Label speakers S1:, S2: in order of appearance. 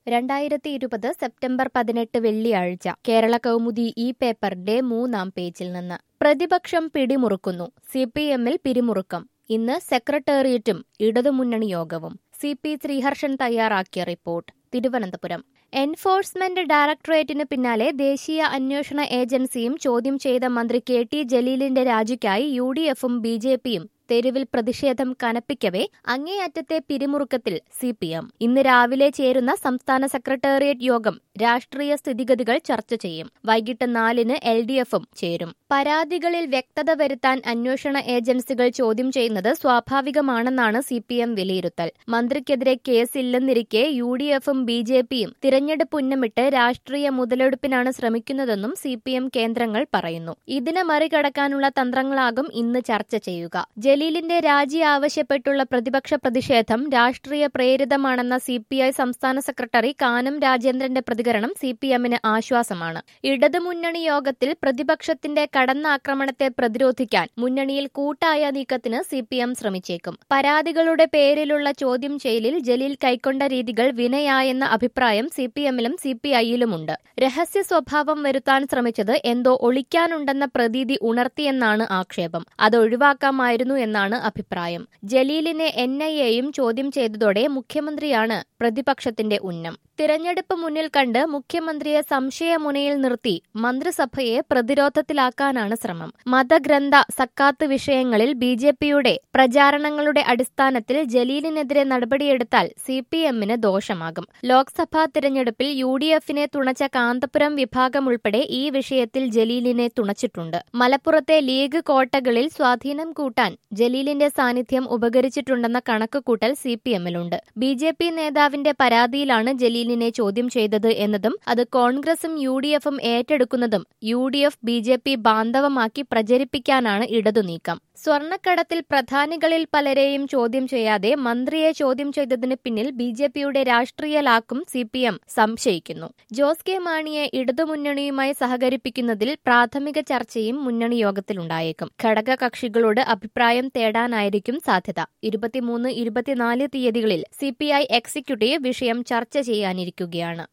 S1: രണ്ടായിരത്തി ഇരുപത് സെപ്റ്റംബർ പതിനെട്ട് വെള്ളിയാഴ്ച കേരള കൗമുദി ഈ പേപ്പറിന്റെ മൂന്നാം പേജിൽ നിന്ന് പ്രതിപക്ഷം പിടിമുറുക്കുന്നു സി പി എമ്മിൽ പിരിമുറുക്കം ഇന്ന് സെക്രട്ടേറിയറ്റും ഇടതുമുന്നണി യോഗവും സി പി ശ്രീഹർഷൻ തയ്യാറാക്കിയ റിപ്പോർട്ട് തിരുവനന്തപുരം എൻഫോഴ്സ്മെന്റ് ഡയറക്ടറേറ്റിന് പിന്നാലെ ദേശീയ അന്വേഷണ ഏജൻസിയും ചോദ്യം ചെയ്ത മന്ത്രി കെ ടി ജലീലിന്റെ രാജിക്കായി യു ഡി എഫും ബി ജെ പിയും തെരുവിൽ പ്രതിഷേധം കനപ്പിക്കവേ അങ്ങേയറ്റത്തെ പിരിമുറുക്കത്തിൽ സി പി എം ഇന്ന് രാവിലെ ചേരുന്ന സംസ്ഥാന സെക്രട്ടേറിയറ്റ് യോഗം രാഷ്ട്രീയ സ്ഥിതിഗതികൾ ചർച്ച ചെയ്യും വൈകിട്ട് നാലിന് എൽ ഡി എഫും ചേരും പരാതികളിൽ വ്യക്തത വരുത്താൻ അന്വേഷണ ഏജൻസികൾ ചോദ്യം ചെയ്യുന്നത് സ്വാഭാവികമാണെന്നാണ് സി പി എം വിലയിരുത്തൽ മന്ത്രിക്കെതിരെ കേസില്ലെന്നിരിക്കെ യു ഡി എഫും ബി ജെ പിയും തിരഞ്ഞെടുപ്പ് ഉന്നമിട്ട് രാഷ്ട്രീയ മുതലെടുപ്പിനാണ് ശ്രമിക്കുന്നതെന്നും സി പി എം കേന്ദ്രങ്ങൾ പറയുന്നു ഇതിനെ മറികടക്കാനുള്ള തന്ത്രങ്ങളാകും ഇന്ന് ചർച്ച ചെയ്യുക ജലീലിന്റെ രാജി ആവശ്യപ്പെട്ടുള്ള പ്രതിപക്ഷ പ്രതിഷേധം രാഷ്ട്രീയ പ്രേരിതമാണെന്ന സി പി ഐ സംസ്ഥാന സെക്രട്ടറി കാനം രാജേന്ദ്രന്റെ പ്രതികരണം സി പി എമ്മിന് ആശ്വാസമാണ് ഇടതുമുന്നണി യോഗത്തിൽ പ്രതിപക്ഷത്തിന്റെ കടന്നാക്രമണത്തെ പ്രതിരോധിക്കാൻ മുന്നണിയിൽ കൂട്ടായ നീക്കത്തിന് സി പി എം ശ്രമിച്ചേക്കും പരാതികളുടെ പേരിലുള്ള ചോദ്യം ചെയ്യലിൽ ജലീൽ കൈക്കൊണ്ട രീതികൾ വിനയായെന്ന അഭിപ്രായം സി പി എമ്മിലും സി പി ഐയിലുമുണ്ട് രഹസ്യ സ്വഭാവം വരുത്താൻ ശ്രമിച്ചത് എന്തോ ഒളിക്കാനുണ്ടെന്ന പ്രതീതി ഉണർത്തിയെന്നാണ് ആക്ഷേപം അത് ഒഴിവാക്കാമായിരുന്നു എന്നാണ് അഭിപ്രായം ജലീലിനെ എൻ ഐ എയും ചോദ്യം ചെയ്തതോടെ മുഖ്യമന്ത്രിയാണ് പ്രതിപക്ഷത്തിന്റെ ഉന്നം തിരഞ്ഞെടുപ്പ് മുന്നിൽ കണ്ട് മുഖ്യമന്ത്രിയെ സംശയമുനയിൽ നിർത്തി മന്ത്രിസഭയെ പ്രതിരോധത്തിലാക്കാനാണ് ശ്രമം മതഗ്രന്ഥ സക്കാത്ത് വിഷയങ്ങളിൽ ബി ജെ പിയുടെ പ്രചാരണങ്ങളുടെ അടിസ്ഥാനത്തിൽ ജലീലിനെതിരെ നടപടിയെടുത്താൽ സി പി എമ്മിന് ദോഷമാകും ലോക്സഭാ തിരഞ്ഞെടുപ്പിൽ യു ഡി എഫിനെ തുണച്ച കാന്തപുരം വിഭാഗം ഉൾപ്പെടെ ഈ വിഷയത്തിൽ ജലീലിനെ തുണച്ചിട്ടുണ്ട് മലപ്പുറത്തെ ലീഗ് കോട്ടകളിൽ സ്വാധീനം കൂട്ടാൻ ജലീലിന്റെ സാന്നിധ്യം ഉപകരിച്ചിട്ടുണ്ടെന്ന കണക്കുകൂട്ടൽ സി പി എമ്മിലുണ്ട് ബി ജെ പി നേതാവിന്റെ പരാതിയിലാണ് ജലീലിനെ ചോദ്യം ചെയ്തത് എന്നതും അത് കോൺഗ്രസും യു ഡി എഫും ഏറ്റെടുക്കുന്നതും U D F B J P ബാന്ധവമാക്കി പ്രചരിപ്പിക്കാനാണ് ഇടതു നീക്കം സ്വർണ്ണക്കടത്തിൽ പ്രധാനികളിൽ പലരെയും ചോദ്യം ചെയ്യാതെ മന്ത്രിയെ ചോദ്യം ചെയ്തതിന് പിന്നിൽ ബി ജെ പിയുടെ രാഷ്ട്രീയ ലാക്കും സി പി എം സംശയിക്കുന്നു ജോസ് കെ മാണിയെ ഇടതുമുന്നണിയുമായി സഹകരിപ്പിക്കുന്നതിൽ പ്രാഥമിക ചർച്ചയും മുന്നണി യോഗത്തിലുണ്ടായേക്കും ഘടകകക്ഷികളോട് അഭിപ്രായം തേടാനായിരിക്കും സാധ്യത ഇരുപത്തിമൂന്ന് ഇരുപത്തിനാല് തീയതികളിൽ സി പി ഐ എക്സിക്യൂട്ടീവ് വിഷയം ചർച്ച ചെയ്യാനിരിക്കുകയാണ്